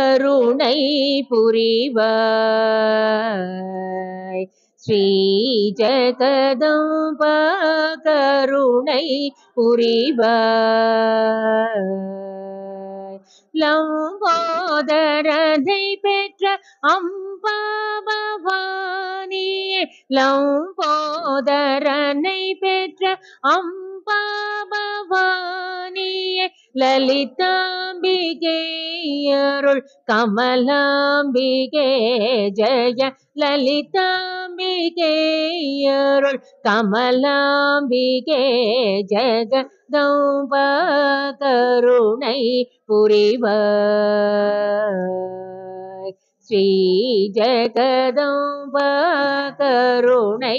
கருணை புரிவாய் ஸ்ரீ ஜெகதம்ப கருணை புரிவாய் லம்போதரனை பெற்ற அம்பாபவானியே லம்போதரனை பெற்ற அம்பாபவானியே லலிதாம்பிகே அருள் கமலாம்பிகே ஜெய லலிதாம்பிகே அருள் கமலாம்பிகே ஜெகதம்ப கருணை புரிவாய் ஸ்ரீ ஜெகதம்ப கருணை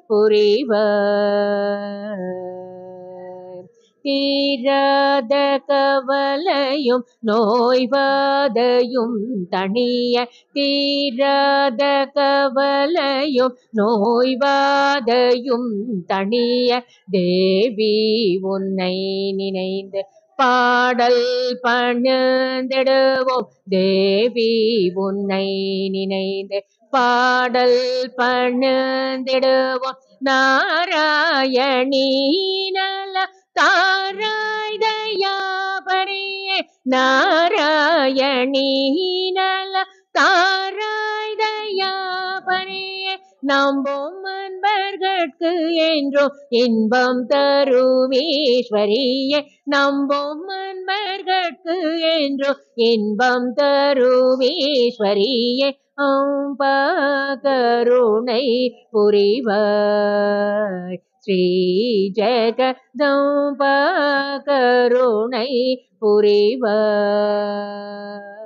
புரிவாய் தீராத கவலையும் நோய்வாதையும் தணிய தீராத கவலையும் நோய்வாதையும் தணிய தேவி உன்னை நினைந்து பாடல் பணிந்திடுவோம் தேவி உன்னை நினைந்து பாடல் பணிந்திடுவோம் நாராயணீ நல தாராய் தயாபரியே நாராயணீ நல தாராய் தயாபரியே நம்போம் அன்பர்கட்கு என்றோ இன்பம் தருவீஸ்வரியே நம்போம் அன்பர்கட்கு என்றோ இன்பம் தருவீஸ்வரியே அம்பா கருணை புரிவாய் ஸ்ரீ ஜெகதம்ப கருணை புரிவாய்